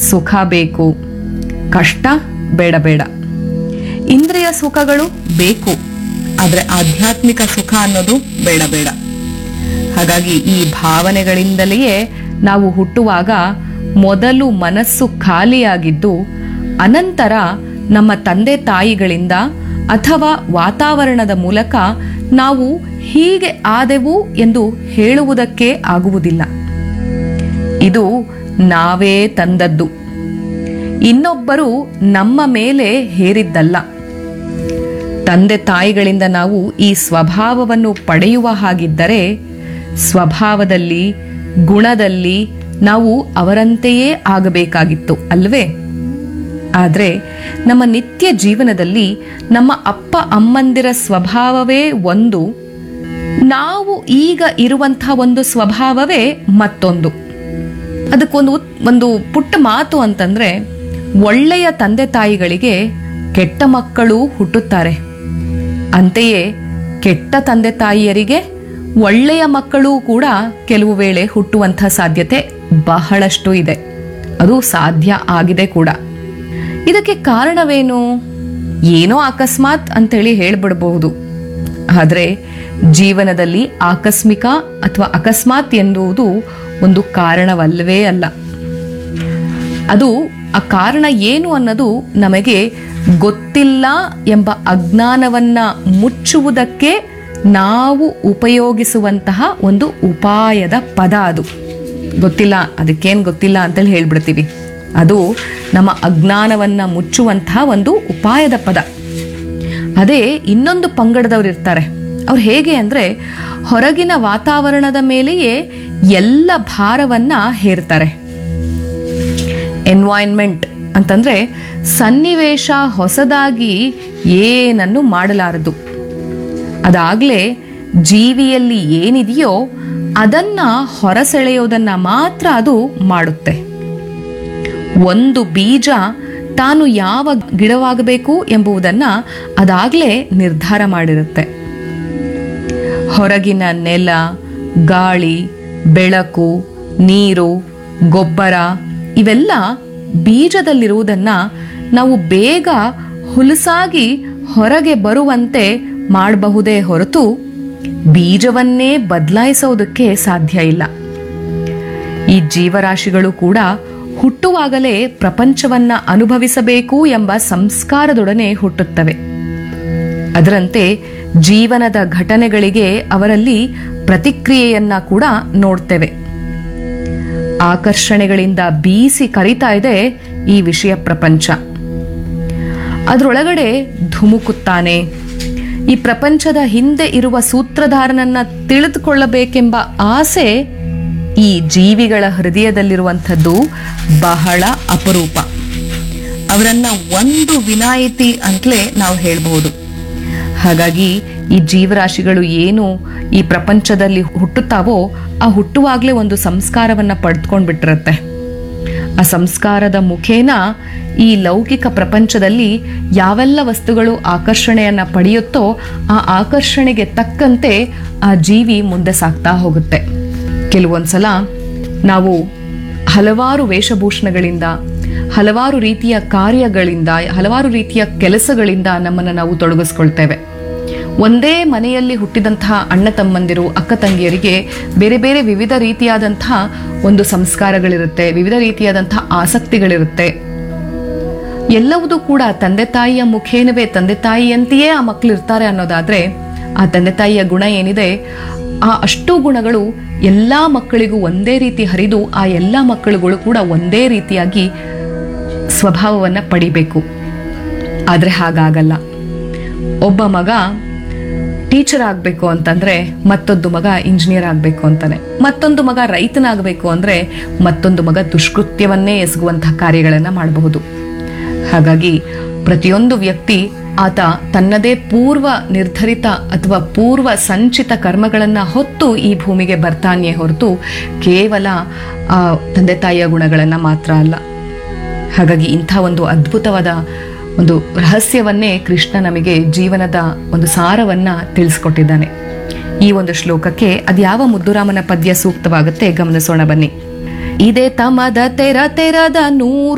ಸುಖ ಬೇಕು ಕಷ್ಟ ಬೇಡ ಬೇಡ ಇಂದ್ರಿಯ ಸುಖಗಳು ಬೇಕು ಆದರೆ ಆಧ್ಯಾತ್ಮಿಕ ಸುಖ ಅನ್ನೋದು ಬೇಡ ಬೇಡ ಹಾಗಾಗಿ ಈ ಭಾವನೆಗಳಿಂದಲೇ ನಾವು ಹುಟ್ಟುವಾಗ ಮೊದಲು ಮನಸ್ಸು ಖಾಲಿಯಾಗಿದ್ದು ಅನಂತರ ನಮ್ಮ ತಂದೆ ತಾಯಿಗಳಿಂದ ಅಥವಾ ವಾತಾವರಣದ ಮೂಲಕ ನಾವು ಹೀಗೆ ಆದೆವು ಎಂದು ಹೇಳುವುದಕ್ಕೆ ಆಗುವುದಿಲ್ಲ ಇದು ನಾವೇ ತಂದದ್ದು ಇನ್ನೊಬ್ಬರು ನಮ್ಮ ಮೇಲೆ ಹೇರಿದ್ದಲ್ಲ ತಂದೆ ತಾಯಿಗಳಿಂದ ನಾವು ಈ ಸ್ವಭಾವವನ್ನು ಪಡೆಯುವ ಹಾಗಿದ್ದರೆ ಸ್ವಭಾವದಲ್ಲಿ ಗುಣದಲ್ಲಿ ನಾವು ಅವರಂತೆಯೇ ಆಗಬೇಕಾಗಿತ್ತು ಅಲ್ವೇ ಆದರೆ ನಮ್ಮ ನಿತ್ಯ ಜೀವನದಲ್ಲಿ ನಮ್ಮ ಅಪ್ಪ ಅಮ್ಮಂದಿರ ಸ್ವಭಾವವೇ ಒಂದು ನಾವು ಈಗ ಇರುವಂಥ ಒಂದು ಸ್ವಭಾವವೇ ಮತ್ತೊಂದು ಅದಕ್ಕೊಂದು ಉತ್- ಒಂದು ಪುಟ್ಟ ಮಾತು ಅಂತಂದ್ರೆ ಒಳ್ಳೆಯ ತಂದೆ ತಾಯಿಗಳಿಗೆ ಕೆಟ್ಟ ಮಕ್ಕಳು ಹುಟ್ಟುತ್ತಾರೆ ಅಂತೆಯೇ ಕೆಟ್ಟ ತಂದೆ ತಾಯಿಯರಿಗೆ ಒಳ್ಳೆಯ ಮಕ್ಕಳು ಕೂಡ ಕೆಲವು ವೇಳೆ ಹುಟ್ಟುವಂಥ ಸಾಧ್ಯತೆ ಬಹಳಷ್ಟು ಇದೆ ಅದು ಸಾಧ್ಯ ಆಗಿದೆ ಕೂಡ ಇದಕ್ಕೆ ಕಾರಣವೇನು ಏನೋ ಅಕಸ್ಮಾತ್ ಅಂತೇಳಿ ಹೇಳ್ಬಿಡಬಹುದು ಆದರೆ ಜೀವನದಲ್ಲಿ ಆಕಸ್ಮಿಕ ಅಥವಾ ಅಕಸ್ಮಾತ್ ಎನ್ನುವುದು ಒಂದು ಕಾರಣವಲ್ಲವೇ ಅಲ್ಲ ಅದು ಆ ಕಾರಣ ಏನು ಅನ್ನೋದು ನಮಗೆ ಗೊತ್ತಿಲ್ಲ ಎಂಬ ಅಜ್ಞಾನವನ್ನ ಮುಚ್ಚುವುದಕ್ಕೆ ನಾವು ಉಪಯೋಗಿಸುವಂತಹ ಒಂದು ಉಪಾಯದ ಪದ ಅದು ಗೊತ್ತಿಲ್ಲ ಅದಕ್ಕೇನು ಗೊತ್ತಿಲ್ಲ ಅಂತೇಳಿ ಹೇಳ್ಬಿಡ್ತೀವಿ ಅದು ನಮ್ಮ ಅಜ್ಞಾನವನ್ನ ಮುಚ್ಚುವಂತಹ ಒಂದು ಉಪಾಯದ ಪದ ಅದೇ ಇನ್ನೊಂದು ಪಂಗಡದವ್ರು ಇರ್ತಾರೆ ಅವ್ರು ಹೇಗೆ ಅಂದ್ರೆ ಹೊರಗಿನ ವಾತಾವರಣದ ಮೇಲೆಯೇ ಎಲ್ಲ ಭಾರವನ್ನ ಹೇರ್ತಾರೆ ಎನ್ವಾಯನ್ಮೆಂಟ್ ಅಂತಂದ್ರೆ ಸನ್ನಿವೇಶ ಹೊಸದಾಗಿ ಏನನ್ನು ಮಾಡಲಾರದು ಅದಾಗ್ಲೇ ಜೀವಿಯಲ್ಲಿ ಏನಿದೆಯೋ ಅದನ್ನ ಹೊರಸೆಳೆಯೋದನ್ನ ಮಾತ್ರ ಅದು ಮಾಡುತ್ತೆ ಒಂದು ಬೀಜ ತಾನು ಯಾವ ಗಿಡವಾಗಬೇಕು ಎಂಬುದನ್ನ ಅದಾಗ್ಲೇ ನಿರ್ಧಾರ ಮಾಡಿರುತ್ತೆ ಹೊರಗಿನ ನೆಲ ಗಾಳಿ ಬೆಳಕು ನೀರು ಗೊಬ್ಬರ ಇವೆಲ್ಲ ಬೀಜದಲ್ಲಿರುವುದನ್ನ ನಾವು ಬೇಗ ಹುಲಸಾಗಿ ಹೊರಗೆ ಬರುವಂತೆ ಮಾಡಬಹುದೇ ಹೊರತು ಬೀಜವನ್ನೇ ಬದಲಾಯಿಸೋದಕ್ಕೆ ಸಾಧ್ಯ ಇಲ್ಲ ಈ ಜೀವರಾಶಿಗಳು ಕೂಡ ಹುಟ್ಟುವಾಗಲೇ ಪ್ರಪಂಚವನ್ನ ಅನುಭವಿಸಬೇಕು ಎಂಬ ಸಂಸ್ಕಾರದೊಡನೆ ಹುಟ್ಟುತ್ತವೆ ಅದರಂತೆ ಜೀವನದ ಘಟನೆಗಳಿಗೆ ಅವರಲ್ಲಿ ಪ್ರತಿಕ್ರಿಯೆಯನ್ನ ಕೂಡ ನೋಡ್ತೇವೆ ಆಕರ್ಷಣೆಗಳಿಂದ ಬೀಸಿ ಕರಿತಾ ಇದೆ ಈ ವಿಷಯ ಪ್ರಪಂಚ ಅದರೊಳಗಡೆ ಧುಮುಕುತ್ತಾನೆ ಈ ಪ್ರಪಂಚದ ಹಿಂದೆ ಇರುವ ಸೂತ್ರಧಾರನನ್ನ ತಿಳಿದುಕೊಳ್ಳಬೇಕೆಂಬ ಆಸೆ ಈ ಜೀವಿಗಳ ಹೃದಯದಲ್ಲಿರುವಂಥದ್ದು ಬಹಳ ಅಪರೂಪ ಅವರನ್ನ ಒಂದು ವಿನಾಯಿತಿ ಅಂತಲೇ ನಾವು ಹೇಳ್ಬಹುದು ಹಾಗಾಗಿ ಈ ಜೀವರಾಶಿಗಳು ಏನು ಈ ಪ್ರಪಂಚದಲ್ಲಿ ಹುಟ್ಟುತ್ತಾವೋ ಆ ಹುಟ್ಟುವಾಗಲೇ ಒಂದು ಸಂಸ್ಕಾರವನ್ನ ಪಡೆದುಕೊಂಡ್ಬಿಟ್ಟಿರತ್ತೆ ಆ ಸಂಸ್ಕಾರದ ಮುಖೇನ ಈ ಲೌಕಿಕ ಪ್ರಪಂಚದಲ್ಲಿ ಯಾವೆಲ್ಲ ವಸ್ತುಗಳು ಆಕರ್ಷಣೆಯನ್ನ ಪಡೆಯುತ್ತೋ ಆ ಆಕರ್ಷಣೆಗೆ ತಕ್ಕಂತೆ ಆ ಜೀವಿ ಮುಂದೆ ಸಾಗ್ತಾ ಹೋಗುತ್ತೆ ಕೆಲವೊಂದ್ಸಲ ನಾವು ಹಲವಾರು ವೇಷಭೂಷಣಗಳಿಂದ ಹಲವಾರು ರೀತಿಯ ಕಾರ್ಯಗಳಿಂದ ಹಲವಾರು ರೀತಿಯ ಕೆಲಸಗಳಿಂದ ನಮ್ಮನ್ನು ನಾವು ತೊಡಗಿಸ್ಕೊಳ್ತೇವೆ ಒಂದೇ ಮನೆಯಲ್ಲಿ ಹುಟ್ಟಿದಂತಹ ಅಣ್ಣ ತಮ್ಮಂದಿರು ಅಕ್ಕ ತಂಗಿಯರಿಗೆ ಬೇರೆ ಬೇರೆ ವಿವಿಧ ರೀತಿಯಾದಂತಹ ಒಂದು ಸಂಸ್ಕಾರಗಳಿರುತ್ತೆ ವಿವಿಧ ರೀತಿಯಾದಂತಹ ಆಸಕ್ತಿಗಳಿರುತ್ತೆ ಎಲ್ಲವುದೂ ಕೂಡ ತಂದೆ ತಾಯಿಯ ಮುಖೇನವೇ ತಂದೆ ತಾಯಿಯಂತೆಯೇ ಆ ಮಕ್ಕಳು ಇರ್ತಾರೆ ಅನ್ನೋದಾದ್ರೆ ಆ ತಂದೆ ತಾಯಿಯ ಗುಣ ಏನಿದೆ ಆ ಅಷ್ಟು ಗುಣಗಳು ಎಲ್ಲಾ ಮಕ್ಕಳಿಗೂ ಒಂದೇ ರೀತಿ ಹರಿದು ಆ ಎಲ್ಲ ಮಕ್ಕಳುಗಳು ಕೂಡ ಒಂದೇ ರೀತಿಯಾಗಿ ಸ್ವಭಾವವನ್ನ ಪಡಿಬೇಕು ಆದ್ರೆ ಹಾಗಾಗಲ್ಲ ಒಬ್ಬ ಮಗ ಟೀಚರ್ ಆಗಬೇಕು ಅಂತಂದ್ರೆ ಮತ್ತೊಂದು ಮಗ ಇಂಜಿನಿಯರ್ ಆಗಬೇಕು ಅಂತಾನೆ ಮತ್ತೊಂದು ಮಗ ರೈತನಾಗಬೇಕು ಅಂದ್ರೆ ಮತ್ತೊಂದು ಮಗ ದುಷ್ಕೃತ್ಯವನ್ನೇ ಎಸಗುವಂತಹ ಕಾರ್ಯಗಳನ್ನ ಮಾಡಬಹುದು ಹಾಗಾಗಿ ಪ್ರತಿಯೊಂದು ವ್ಯಕ್ತಿ ಆತ ತನ್ನದೇ ಪೂರ್ವ ನಿರ್ಧರಿತ ಅಥವಾ ಪೂರ್ವ ಸಂಚಿತ ಕರ್ಮಗಳನ್ನ ಹೊತ್ತು ಈ ಭೂಮಿಗೆ ಬರ್ತಾನೆಯೇ ಹೊರತು ಕೇವಲ ಆ ತಂದೆ ತಾಯಿಯ ಗುಣಗಳನ್ನ ಮಾತ್ರ ಅಲ್ಲ ಹಾಗಾಗಿ ಇಂಥ ಒಂದು ಅದ್ಭುತವಾದ ಒಂದು ರಹಸ್ಯವನ್ನೇ ಕೃಷ್ಣ ನಮಗೆ ಜೀವನದ ಒಂದು ಸಾರವನ್ನ ತಿಳಿಸ್ಕೊಟ್ಟಿದ್ದಾನೆ ಈ ಒಂದು ಶ್ಲೋಕಕ್ಕೆ ಅದ್ಯಾವ ಮುದ್ದುರಾಮನ ಪದ್ಯ ಸೂಕ್ತವಾಗುತ್ತೆ ಗಮನಿಸೋಣ ಬನ್ನಿ ಇದೇ ತಮದ ತೆರ ತೆರದ ನೂರು